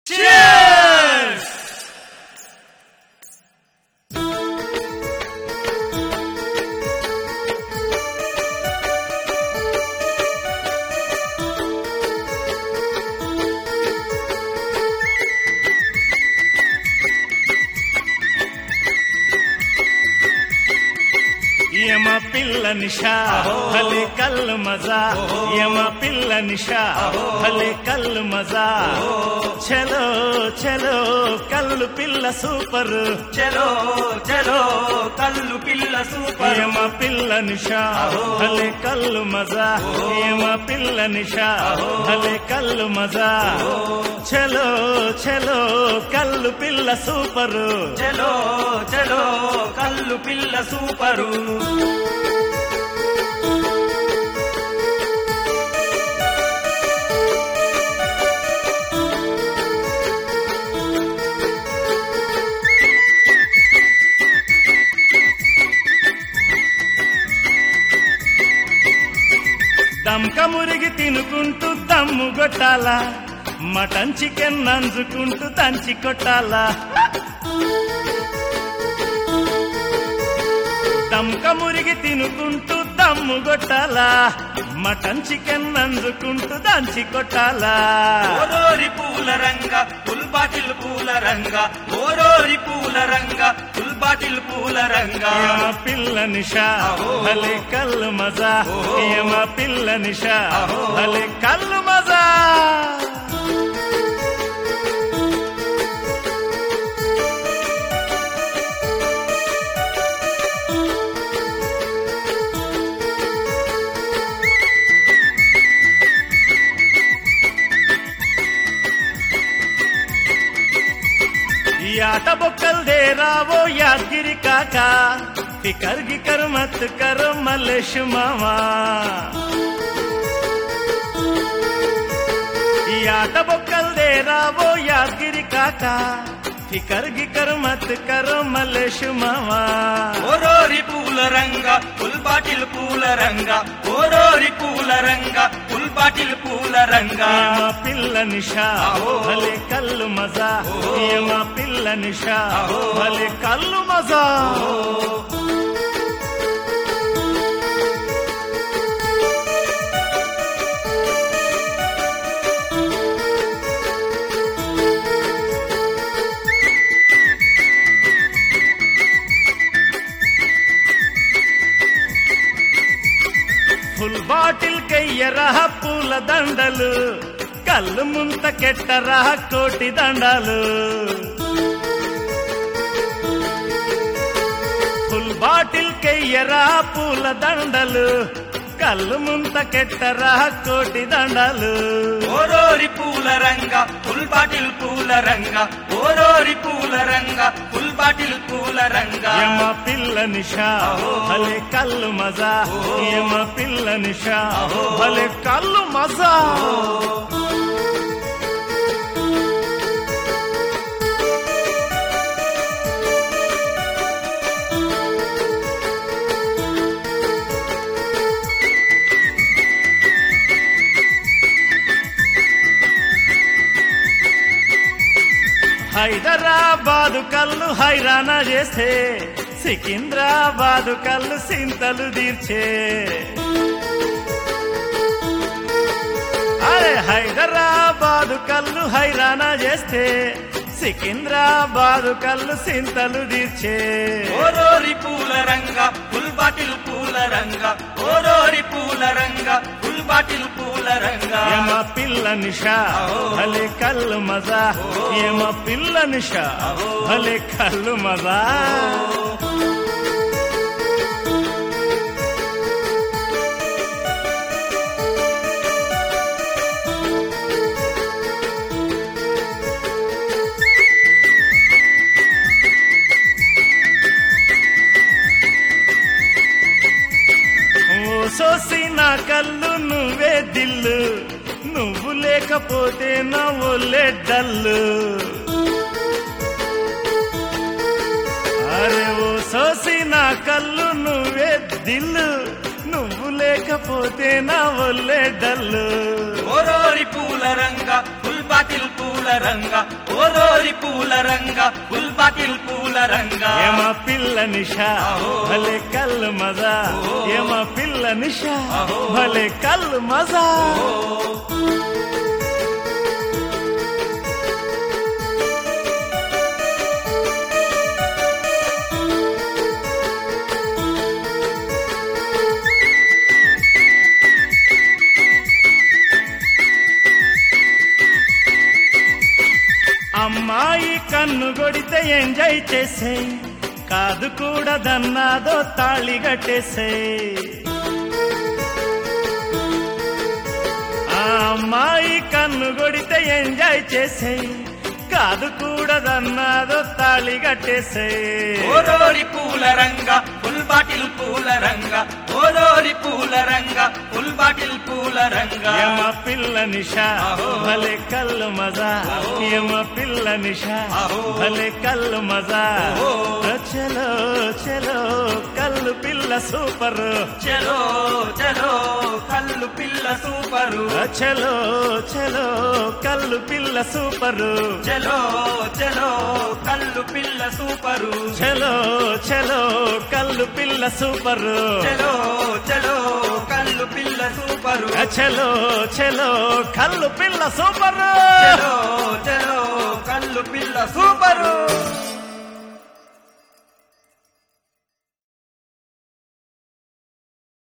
యమ పిల్ల నిషా భలే కల్ మజా యమ పిల్ల నిషా భలే కల్ మజా చలో చలో కల్లు పిల్ల సూపర్ చలో చలో కల్లు పిల్ల సూపర్ యమ పిల్ల నిషా భలే కల్లు మజా యమ పిల్ల నిషా భలే కల్లు మజా చలో చలో కల్లు పిల్ల సూపర్ చలో చలో కల్లు పిల్ల సూపరు దమ్క మురిగి తినుకుంటూ దమ్ము కొట్టాలా మటన్ చికెన్ నంజుకుంటూ దంచి కొట్టాలా దమ్క మురిగి తినుకుంటూ దమ్ము కొట్టాలా మటన్ చికెన్ నంజుకుంటూ దంచి కొట్టాలా ఓరోరి పూల రంగ ఫుల్ బాటిల్ పూల రంగ ఓరోరి పూల రంగ ఫుల్ బాటిల్ పూల రంగ యమ పిల్ల నిషా భలే కల్లు మజా యమ పిల్ల నిషా భలే కల్లు మజా ఈ ఆట బొక్కల్దే రావో యాద్గిరి కాక ఫికర్ గికర్ మత్ కర్ మల్లేష్ మామా ఈ ఆట బొక్కల్దే రావో యాద్గిరి కాక ఫికర్ గికర్ మత్ కర్ మల్లేష్ మామా ఓరోరి పూల రంగ ఫుల్ బాటిల్ పూల రంగ ఓరోరి పూల రంగ ఫుల్ బాటిల్ పూల రంగ యమ పిల్ల నిషా భలే కల్లు మజా యమ పిల్ల నిషా భలే కల్లు మజా ఫుల్ బాటిల్ కయ్యరా పూల దండలు కళ్ళు ముంత కెట్టరా కోటి దండాలు ఫుల్ బాటిల్ కయ్యరా పూల దండలు కళ్ళు ముంత కెట్టరా కోటి దండాలు ఓరోరి పూల రంగ ఫుల్ బాటిల్ పూల రంగ ఓరోరి పూల రంగ ఫుల్ బాటిల్ పూల రంగ యమ పిల్ల నిషా భలే కళ్ళు మజా యమ పిల్ల నిషా భలే కళ్ళు మజా హైదరాబాదు కళ్ళు హైరానా చేస్తే సికింద్రాబాదు కళ్ళు సింతలు తీర్చే అరే హైదరాబాదు కళ్ళు హైరానా చేస్తే సికింద్రాబాదు కళ్ళు సింతలు తీర్చే ఓరోరి పూల రంగ ఫుల్ బాటిల్ పూల రంగ ఓరోరి పూల రంగ ఫుల్ బాటిల్ పూల రంగ యమ పిల్ల నిషా భలే కళ్ళు మజా యమ పిల్ల నిషా భలే కళ్ళు మజా ఓ సోసి నా కళ్ళు నువ్వే దిల్లు నువ్వు లేకపోతే నా ఒళ్ళే డల్లు అరే ఓ సోసి నా కళ్ళు నువ్వే దిల్లు నువ్వు లేకపోతే నా ఒళ్ళే డల్లు ఓరోరి పూల రంగ ఫుల్ బాటిల్ పూల రంగ ఓరోరి పూల రంగ ఫుల్ బాటిల్ పూల రంగ ఏమ పిల్ల నిషా భలే కల్లు మజా ఏమ పిల్ల నిషా భలే కల్లు మజా అమ్మాయి కన్ను కొడితే ఎంజాయ్ చేసేయ్ కాదు కూడదన్నాదో తాళి కట్టేసేయ్ ఆ అమ్మాయి కన్ను కొడితే ఎంజాయ్ చేసేయ్ కాదు కూడదన్నాదో తాళి కట్టేసేయ్ ఓరోరి పూల రంగ ఫుల్ బాటిల్ పూల రంగ ఓరోరి పూల రంగ ఫుల్ బాటిల్ పూల రంగ యమ పిల్ల నిషా భలే కల్లు మజా యమ పిల్ల నిషా భలే కల్లు మజా చలో చలో కల్లు పిల్ల సూపర్ చలో చలో కల్లు పిల్ల సూపరు చలో చలో కల్లు పిల్ల సూపర్ చలో చలో కల్లు పిల్ల సూపరు చలో చలో కల్లు పిల్ల సూపర్ చలో చలో కల్లు పిల్ల సూపరు చలో చలో కల్లు పిల్ల సూపర్ చలో చలో కల్లు పిల్ల సూపరు